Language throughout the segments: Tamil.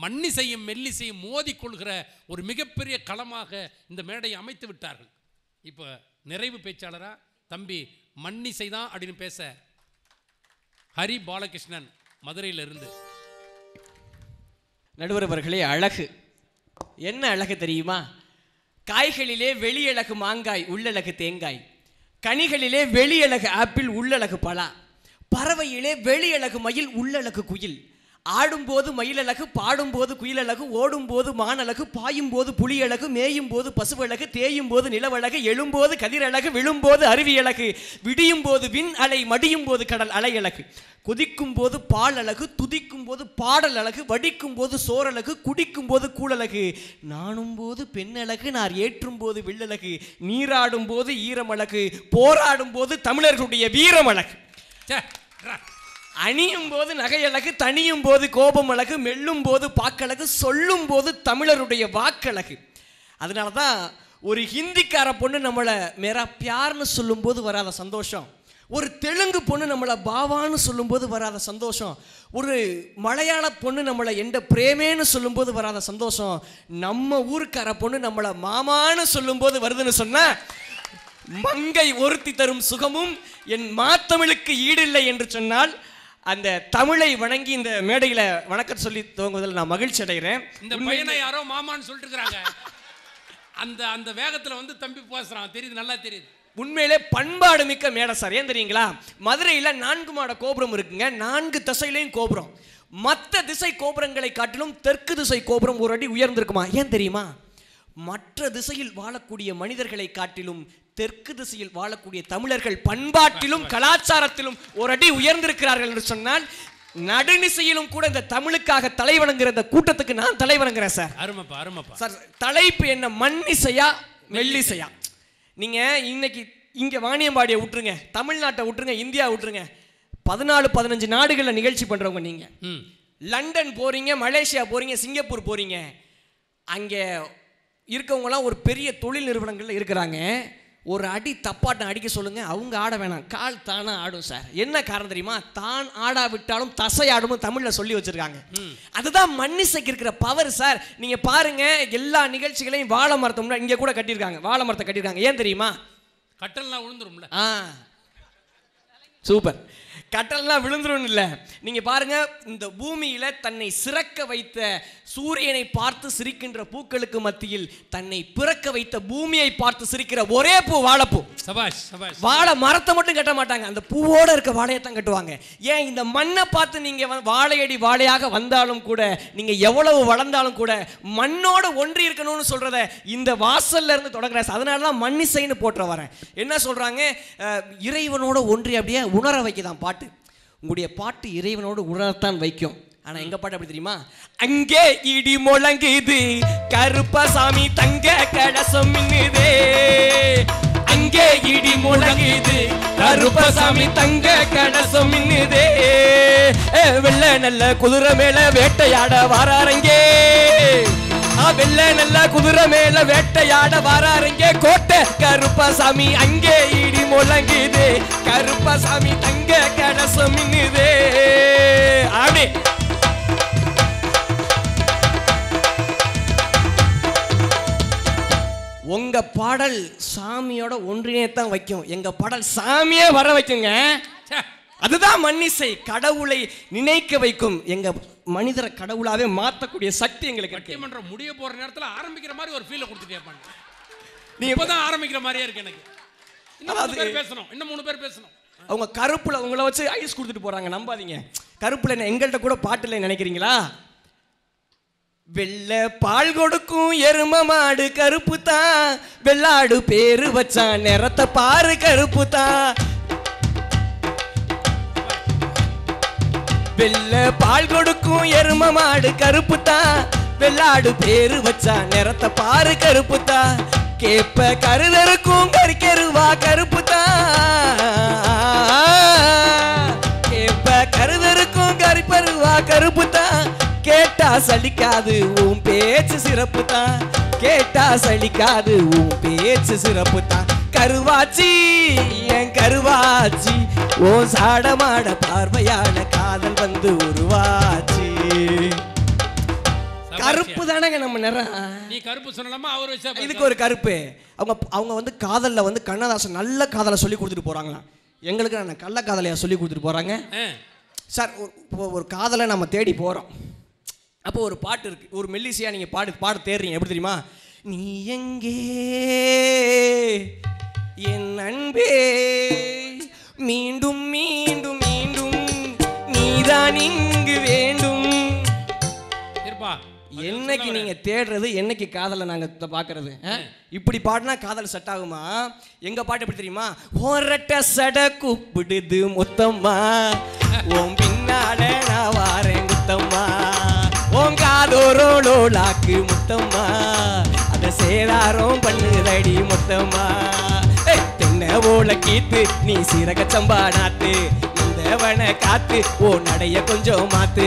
மன்னிசையும் மெல்லிசையும் மோதிக்கொள்கிற ஒரு மிகப்பெரிய களமாக இந்த மேடையை அமைத்து விட்டார்கள் இப்போ நிறைவு பேச்சாளரா தம்பி மன்னிசை தான் அப்படின்னு பேச ஹரி பாலகிருஷ்ணன் மதுரையிலிருந்து நடுவர் அவர்களே அழகு என்ன அழகு தெரியுமா காய்களிலே வெளியழகு மாங்காய் உள்ளழகு தேங்காய் கனிகளிலே வெளியழகு ஆப்பிள் உள்ளழகு பலா பறவையிலே வெளியழகு மயில் உள்ளழகு குயில் ஆடும்போது மயிலழகு பாடும்போது குயிலழகு ஓடும்போது மானழகு பாயும்போது புலியழகு மேயும் போது பசுவழகு தேயும் போது நிலவழகு எழும்போது கதிரழகு விழும்போது அருவியழகு விடியும் போது விண் அலை மடியும் போது கடல் அலையழகு கொதிக்கும் போது பால் அழகு துதிக்கும் போது பாடல் அழகு வடிக்கும் போது சோரழகு குடிக்கும் போது கூழழகு நாணும் போது பெண்ணழகு நார் ஏற்றும் போது வெள்ளழகு நீராடும் போது ஈரமழகு போராடும் போது தமிழர்களுடைய வீரமழகு ச்சே, ரா. அணியும் போது நகையழகு தணியும் போது கோபம் அழகு மெல்லும் போது பாக்கழகு சொல்லும் போது தமிழருடைய வாக்கழகு அதனால தான் ஒரு ஹிந்திக்கார பொண்ணு நம்மளை மேரா பியார்னு சொல்லும்போது வராத சந்தோஷம் ஒரு தெலுங்கு பொண்ணு நம்மளை பாவான்னு சொல்லும்போது வராத சந்தோஷம் ஒரு மலையாள பொண்ணு நம்மளை எந்த பிரேமேன்னு சொல்லும்போது வராத சந்தோஷம் நம்ம ஊருக்கார பொண்ணு நம்மளை மாமான்னு சொல்லும்போது வருதுன்னு சொன்னா மங்கை ஒருத்தி தரும் சுகமும் என் மாத்தமிழுக்கு ஈடில்லை என்று சொன்னால் அந்த தமிழை வணங்கி இந்த மேடையில வணக்கம் சொல்லி துவங்குவதில் நான் மகிழ்ச்சி அடைகிறேன் இந்த பையனை யாரோ மாமான்னு சொல்லிட்டு இருக்கிறாங்க அந்த அந்த வேகத்துல வந்து தம்பி பேசுறான் தெரியுது நல்லா தெரியுது உண்மையிலே பண்பாடு மிக்க மேடை சார் ஏன் தெரியுங்களா மதுரையில் நான்கு மாட கோபுரம் இருக்குங்க நான்கு திசையிலையும் கோபுரம் மற்ற திசை கோபுரங்களை காட்டிலும் தெற்கு திசை கோபுரம் ஒரு அடி உயர்ந்திருக்குமா ஏன் தெரியுமா மற்ற திசையில் வாழக்கூடிய மனிதர்களை காட்டிலும் தெற்கு திசையில் வாழக்கூடிய தமிழர்கள் பண்பாட்டிலும் கலாச்சாரத்திலும் ஒரு அடி உயர்ந்திருக்கிறார்கள் என்று சொன்னால் நடுநிசையிலும் கூட இந்த தமிழுக்காக தலைவணங்குற இந்த கூட்டத்துக்கு நான் தலைவணங்குறேன் சார் அருமைப்பா அருமைப்பா சார் தலைப்பு என்ன மண்ணிசையா மெல்லிசையா நீங்க இன்னைக்கு இங்க வாணியம்பாடியை விட்டுருங்க தமிழ்நாட்டை விட்டுருங்க இந்தியா விட்டுருங்க பதினாலு பதினஞ்சு நாடுகளில் நிகழ்ச்சி பண்றவங்க நீங்க ம் லண்டன் போறீங்க மலேசியா போறீங்க சிங்கப்பூர் போறீங்க அங்கே இருக்கவங்களாம் ஒரு பெரிய தொழில் நிறுவனங்கள்ல இருக்கிறாங்க ஒரு அடி தப்பாட்டம் அடிக்க சொல்லுங்க அவங்க ஆட வேணாம் கால் தானா ஆடும் சார் என்ன காரணம் தெரியுமா தான் ஆடாவிட்டாலும் தசை ஆடும் தமிழ்ல சொல்லி வச்சிருக்காங்க அதுதான் மண்ணிசைக்கு இருக்கிற பவர் சார் நீங்க பாருங்க எல்லா நிகழ்ச்சிகளையும் வாழை மரத்தை முன்னாடி இங்க கூட கட்டியிருக்காங்க வாழை மரத்தை கட்டியிருக்காங்க ஏன் தெரியுமா கட்டல்லாம் விழுந்துரும்ல ஆ சூப்பர் கட்டல்லாம் விழுந்துரும் இல்ல நீங்க பாருங்க இந்த பூமியில தன்னை சிறக்க வைத்த சூரியனை பார்த்து சிரிக்கின்ற பூக்களுக்கு மத்தியில் தன்னை பிறக்க வைத்த பூமியை பார்த்து சிரிக்கிற ஒரே பூ வாழைப்பூ சபாஷ் சபாஷ் வாழை மரத்தை மட்டும் கட்ட மாட்டாங்க அந்த பூவோட இருக்க வாழையை தான் கட்டுவாங்க ஏன் இந்த மண்ணை பார்த்து நீங்க வந்து வாழையடி வாழையாக வந்தாலும் கூட நீங்க எவ்வளவு வளர்ந்தாலும் கூட மண்ணோட ஒன்றி இருக்கணும்னு சொல்றத இந்த வாசல்ல இருந்து தொடங்குற அதனால தான் மண்ணிசைன்னு போற்ற வரேன் என்ன சொல்றாங்க அஹ், இறைவனோட ஒன்றி அப்படியே உணர வைக்கதான் பாட்டு உங்களுடைய பாட்டு இறைவனோடு உணரத்தான் வைக்கும் ஆனா எங்க பாட்டு அப்படி தெரியுமா அங்கே இடி முழங்குது கருப்பசாமி தங்க கலசம் மின்னுதே அங்கே இடி முழங்குது கருப்பசாமி தங்க கலசம் மின்னுதே ஏ, வெள்ளை நல்ல குதிரை மேல வேட்டையாட வாராரங்கே ஆ, வெள்ளை நல்ல குதிரை மேல வேட்டையாட வாராரங்கே கோட்டை கருப்பசாமி அங்கே இடி முழங்குது கருப்பசாமி தங்க கலசம் மின்னுதே அப்படி உங்க பாடல் சாமியோட ஒன்றினே தான் வைக்கும் எங்க பாடல் சாமியே வர வைக்குங்க ச்சே, அதுதான் மன்னிசை கடவுளை நினைக்க வைக்கும் எங்க மனிதரை கடவுளாவே மாத்தக்கூடிய சக்தி எங்களுக்கு இருக்கு பட்டிமன்றம் முடிய போற நேரத்துல ஆரம்பிக்கிற மாதிரி ஒரு ஃபீலை கொடுத்துட்டே இருப்பாங்க நீ இப்பதான் ஆரம்பிக்கிற மாதிரியே இருக்கு எனக்கு இன்னும் மூணு அதாவது- பேர் பேசணும் இன்னும் மூணு பேர் பேசணும் அவங்க கருப்புல உங்களை வச்சு ஐஸ் கொடுத்துட்டு போறாங்க நம்பாதீங்க கருப்புல என்ன எங்கள்கிட்ட கூட பாட்டுல நினைக்கிறீங்களா வெள்ளை பால் கொடுக்கும் எரும மாடு கருப்பு தான் வெள்ளாடு பேரு வச்சான் நிறத்தை பாரு கருப்பு தான் வெள்ளை பால் கொடுக்கும் எரும மாடு கருப்பு தான் வெள்ளாடு பேரு வச்சா நிறத்தை பாரு கருப்பு தான் கேப்ப கருதருக்கும் கறிக்கருவா கருப்பு தான் கேப்ப கருதருக்கும் கறிப்பருவா கருப்பு தான் கேட்டா சலிக்காது உன் பேச்சு சிறப்பு தான் கேட்டா சலிக்காது உன் பேச்சு சிறப்பு தான் கருவாச்சி என் கருவாச்சி ஓ சாடமாட பார்வையான காதல் வந்து உருவாச்சி கருப்பு தானேங்க நம்ம நிறம் நீ கருப்பு சொல்லலாமா அவர் வச்சா பாரு. இதுக்கு ஒரு கருப்பு அவங்க அவங்க வந்து காதலில் வந்து கண்ணதாசன் நல்ல காதலை சொல்லி கொடுத்துட்டு போகிறாங்களாம் எங்களுக்கு நான் கள்ள காதலையா சொல்லி கொடுத்துட்டு போகிறாங்க ஆ, சார் ஒரு- இப்போ ஒரு காதலை நம்ம தேடி போகிறோம் அப்போ ஒரு பாட்டு இருக்கு ஒரு மெல்லிசையா நீங்கள் பாடு பாட தேடுறீங்க எப்படி தெரியுமா நீ எங்கே என் அன்பே மீண்டும் மீண்டும் மீண்டும் நீதான் இங்கு வேண்டும் இருப்பா என்னைக்கு நீங்க தேடுறது என்னைக்கு காதலை நாங்க த- பாக்குறது ஆ? இப்படி பாடினா காதல் செட் ஆகுமா எங்க பாட்டு எப்படி தெரியுமா ஒரட்ட சட கூப்பிடுது முத்தம்மா உன் பின்னால நான் வாரேன் முத்தம்மா உன் காதோரோலாக்கு முத்தம்மா அத சேதாரம் பண்ணுதடி முத்தம்மா ஏய், தென்னை ஓல கீத்து நீ சீரக சம்பா நாத்து இந்த காத்து ஓ நடைய கொஞ்சம் மாத்து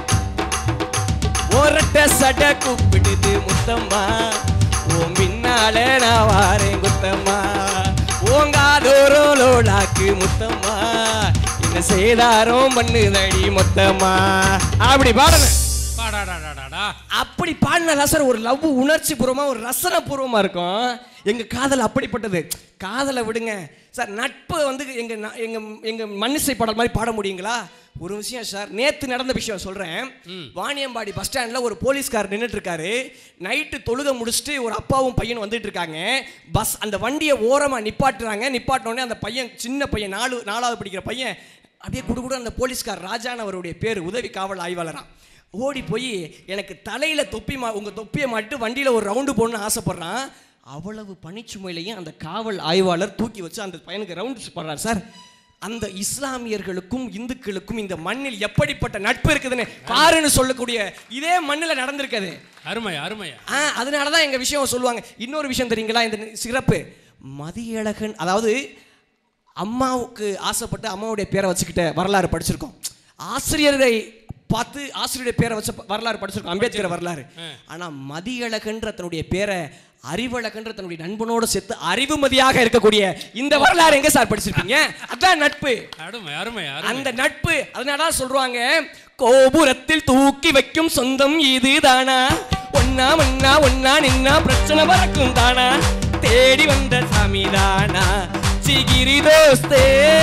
ஒரட்ட சட கூப்பிடுது முத்தம்மா உன் பின்னால நான் வாரேன் குத்தம்மா ஓங்காதோரோலாக்கு முத்தம்மா என்ன சேதாரம் பண்ணுதடி மொத்தம்மா அப்படி பாடுங்க பாடாடாடாடாடா அப்படி பாடினதா சார் ஒரு லவ் உணர்ச்சி பூர்வமா ஒரு ரசனை பூர்வமா இருக்கும் எங்க காதல் அப்படிப்பட்டது காதலை விடுங்க சார் நட்பு வந்து எங்க ந- எங்க எங்க மண்ணிசை பாடல் மாதிரி பாட முடியுங்களா ஒரு விஷயம் சார் நேத்து நடந்த விஷயம் சொல்றேன் வாணியம்பாடி பஸ் ஸ்டாண்ட்ல ஒரு போலீஸ்கார் நின்றுட்டு இருக்காரு நைட்டு தொழுக முடிச்சுட்டு ஒரு அப்பாவும் பையனும் வந்துட்டு இருக்காங்க பஸ் அந்த வண்டியை ஓரமா நிப்பாட்டுறாங்க நிப்பாட்டின உடனே அந்த பையன் சின்ன பையன் நாலு நாலாவது படிக்கிற பையன் அப்படியே குடுகுடு அந்த போலீஸ்கார் ராஜான் அவருடைய பேர் உதவி காவல் ஆய்வாளராம் ஓடி போய் எனக்கு தலையில தொப்பி மா உங்க தொப்பியை மாட்டு வண்டியில ஒரு ரவுண்டு போடணும்னு ஆசைப்படுறான் அவ்வளவு பனிச்சுமையிலையும் அந்த காவல் ஆய்வாளர் தூக்கி வச்சு அந்த பையனுக்கு ரவுண்டு போடுறார் சார் அந்த இஸ்லாமியர்களுக்கும் இந்துக்களுக்கும் இந்த மண்ணில் எப்படிப்பட்ட நட்பு இருக்குதுன்னு பாருன்னு சொல்லக்கூடிய இதே மண்ணில் நடந்திருக்குது அருமையா அருமையா ஆ அதனால தான் எங்கள் விஷயம் சொல்லுவாங்க இன்னொரு விஷயம் தெரியுங்களா இந்த சிறப்பு மதியழகன் அதாவது அம்மாவுக்கு ஆசைப்பட்டு அம்மாவுடைய பேரை வச்சுக்கிட்ட வரலாறு படிச்சிருக்கோம் ஆசிரியரை பார்த்து ஆசிரியருடைய பேரை வச்ச வரலாறு படிச்சிருக்கோம் அம்பேத்கர் வரலாறு ஆனால் மதியழகன்ற தன்னுடைய பேரை அறிவழகன்ற தன்னுடைய நண்பனோடு சேர்த்து அறிவுமதியாக இருக்கக்கூடிய இந்த வரலாறு எங்க சார் படிச்சிருப்பீங்க அதான் நட்பு அருமை அருமை அருமை அந்த நட்பு அதனால தான் சொல்றாங்க கோபுரத்தில் தூக்கி வைக்கும் சொந்தம் இதுதானா ஒன்னா ஒன்னா ஒன்னா நின்னா பிரச்சனை பறக்கும் தானா தேடி வந்த சாமி தானா ஜிகிரி தோஸ்தே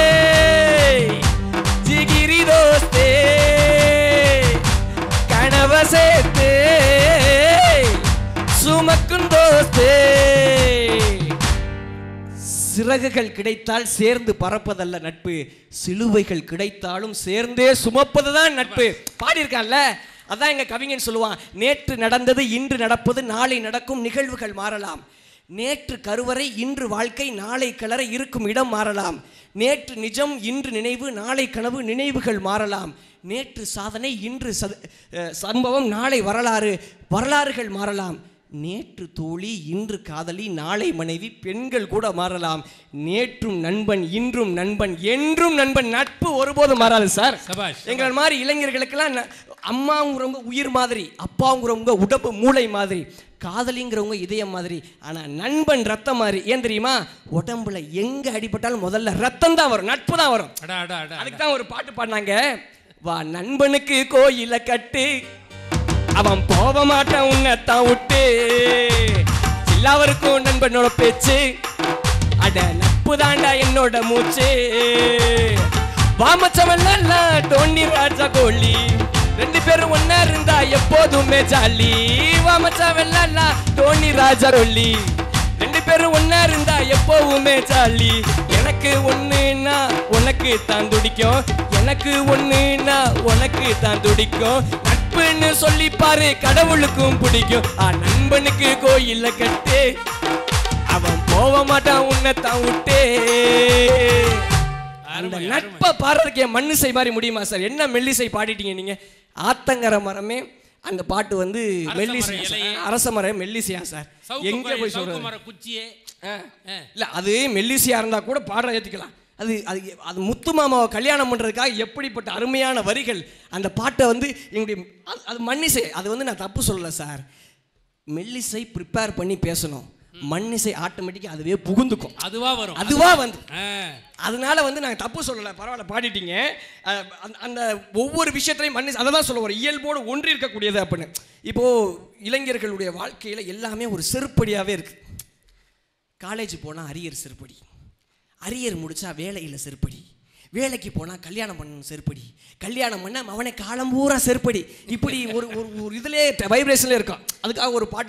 ஜிகிரி தோஸ்தே கனவ சேர்த்தே சுமக்கும் தோஸ்தே சிறகுகள் கிடைத்தால் சேர்ந்து பறப்பதல்ல நட்பு சிலுவைகள் கிடைத்தாலும் சேர்ந்தே சுமப்பதுதான் நட்பு பாடியிருக்கான்ல அதான் எங்க கவிஞன் சொல்லுவான் நேற்று நடந்தது இன்று நடப்பது நாளை நடக்கும் நிகழ்வுகள் மாறலாம் நேற்று கருவறை இன்று வாழ்க்கை நாளை கலர இருக்கும் இடம் மாறலாம் நேற்று நிஜம் இன்று நினைவு நாளை கனவு நினைவுகள் மாறலாம் நேற்று சாதனை இன்று சத- அஹ் சம்பவம் நாளை வரலாறு வரலாறுகள் மாறலாம் நேற்று தோழி இன்று காதலி நாளை மனைவி பெண்கள் கூட மாறலாம் நேற்றும் நண்பன் இன்றும் நண்பன் என்றும் நண்பன் நட்பு ஒருபோதும் மாறாது சார் சபாஷ் எங்கள் மாதிரி இளைஞர்களுக்கெல்லாம் ந- அம்மாங்கிறவங்க உயிர் மாதிரி அப்பாங்கிறவங்க உடம்பு மூளை மாதிரி காதலிங்கிறவங்க இதயம் மாதிரி ஆனா நண்பன் ரத்தம் மாதிரி ஏன் தெரியுமா உடம்புல எங்க அடிபட்டாலும் முதல்ல ரத்தம் தான் வரும் நட்பு தான் வரும் அடா அடா அடா அதுக்கு தான் ஒரு பாட்டு பாடினாங்க வா நண்பனுக்கு கோயில கட்டு அவன் போக மாட்டான் உன்னைத்தான் விட்டு எல்லாருக்கும் நண்பனோட பேச்சு அட நட்பு தாண்டா என்னோட மூச்சு வாமச்சவன் டோனி ராஜா கோழி ரெண்டு பேரும் ஒன்னா இருந்தா எப்போதுமே ஜாலி வாமச்சவன் டோனி ராஜா கோழி ரெண்டு பேரும் ஒன்னா இருந்தா எப்பவுமே ஜாலி எனக்கு ஒண்ணுன்னா உனக்கு தான் துடிக்கும் எனக்கு ஒண்ணுன்னா உனக்கு தான் துடிக்கும் நட்புன்னு சொல்லி பாரு கடவுளுக்கும் பிடிக்கும் ஆ நண்பனுக்கு கோயில்ல கட்டு அவன் போக மாட்டான் உன்னை தான் விட்டே அந்த அருமை, நட்பை பாடுறதுக்கு என் மண்ணிசை மாதிரி முடியுமா சார் என்ன மெல்லிசை பாடிட்டீங்க நீங்க ஆத்தங்கர மரமே அந்த பாட்டு வந்து அரச மெல்லிசை மர இலையே. அரச மரம் மெல்லிசையா சார் சவுக்கு எங்க மர- போய் சவுக்கு சொல்றது மர குச்சியே ஆ. ஆ. இல்ல அது மெல்லிசையா இருந்தா கூட பாட ஏத்துக்கலாம் அது அது அது முத்து மாமாவை கல்யாணம் பண்றதுக்காக எப்படிப்பட்ட அருமையான வரிகள் அந்த பாட்டை வந்து எங்களுடைய அது- அது மன்னிசை அது வந்து நான் தப்பு சொல்லல சார் மெல்லிசை ப்ரிப்பேர் பண்ணி பேசணும் மண்ணிசை ஆட்டோமேட்டிக்காக அதுவே புகுந்துக்கும் அதுவா வரும் அதுவா வந்து ஆ, அதனால வந்து நாங்கள் தப்பு சொல்லலை பரவாயில்ல பாடிட்டீங்க அஹ், அந்த- அந்த ஒவ்வொரு விஷயத்திலையும் மண்ணி அதை தான் சொல்ல வரோம் இயல்போடு ஒன்றி இருக்கக்கூடியது அப்படின்னு இப்போது இளைஞர்களுடைய வாழ்க்கையில் எல்லாமே ஒரு செருப்படியாகவே இருக்குது காலேஜ் போனால் அரியர் செருப்படி அரியர் முடிச்சா வேலையில் செருப்படி வேலைக்கு போனால் கல்யாணம் பண்ணணும் செருப்படி கல்யாணம் பண்ண அவனை காலம் பூரா செருப்படி இப்படி ஒரு ஒரு ஒரு இதுலேயே வைப்ரேஷன்லேயே இருக்கான் அதுக்காக ஒரு பாட்டு